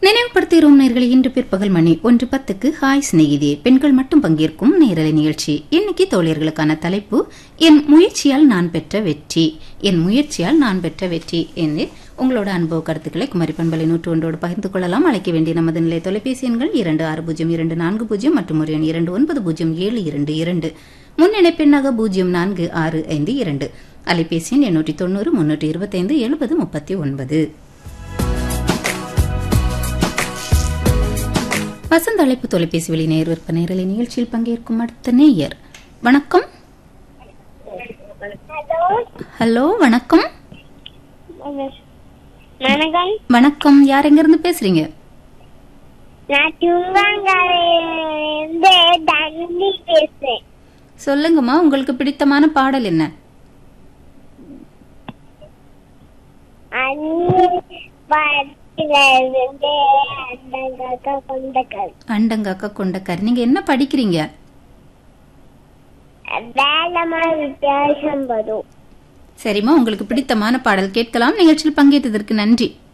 நினைவுபடுத்துகிறோம் நேர்களை இன்று பிற்பகல் மணி ஒன்று பத்துக்கு ஹாய் சிநேகிதே பெண்கள் மட்டும் பங்கேற்கும் நேரலை நிகழ்ச்சி இன்னைக்கு தோழியர்களுக்கான தலைப்பு என் முயற்சியால் நான் பெற்ற வெற்றி என் முயற்சியால் நான் பெற்ற வெற்றி என்று உங்களோட அனுபவ கருத்துக்களை குமரி பண்பலை நூற்று ஒன்றோடு பகிர்ந்து கொள்ளலாம் அழைக்க வேண்டிய நமது நிலை தொலைபேசி எண்கள் இரண்டு ஆறு பூஜ்ஜியம் இரண்டு நான்கு பூஜ்ஜியம் மற்றும் ஒரு எண் இரண்டு ஒன்பது பூஜ்ஜியம் ஏழு இரண்டு இரண்டு முன்னிணைப்பெண்ணாக பூஜ்ஜியம் நான்கு ஆறு ஐந்து இரண்டு அலைபேசி எண் எண்ணூற்றி தொண்ணூறு முன்னூற்றி இருபத்தைந்து எழுபது முப்பத்தி ஒன்பது வசந்த அழைப்பு தொலைபேசி வழி நேர் விற்ப நேரலை நிகழ்ச்சியில் பங்கேற்கும் அடுத்த நேயர் வணக்கம் ஹலோ வணக்கம் வணக்கம் வணக்கம் யார் எங்க இருந்து பேசுறீங்க நான் திருவாங்கரையிலிருந்து தண்ணி பேசுறேன் சொல்லுங்கம்மா உங்களுக்கு பிடித்தமான பாடல் என்ன அன்னி படத்துல இருந்து அண்டங்காக்கா கொண்டக்கல் அண்டங்காக்க கொண்டக்கார் நீங்க என்ன படிக்கிறீங்க வேலமா வித்தியாசம் வரும் சரிம்மா உங்களுக்கு பிடித்தமான பாடல் கேட்கலாம் நிகழ்ச்சியில் பங்கேற்றதற்கு நன்றி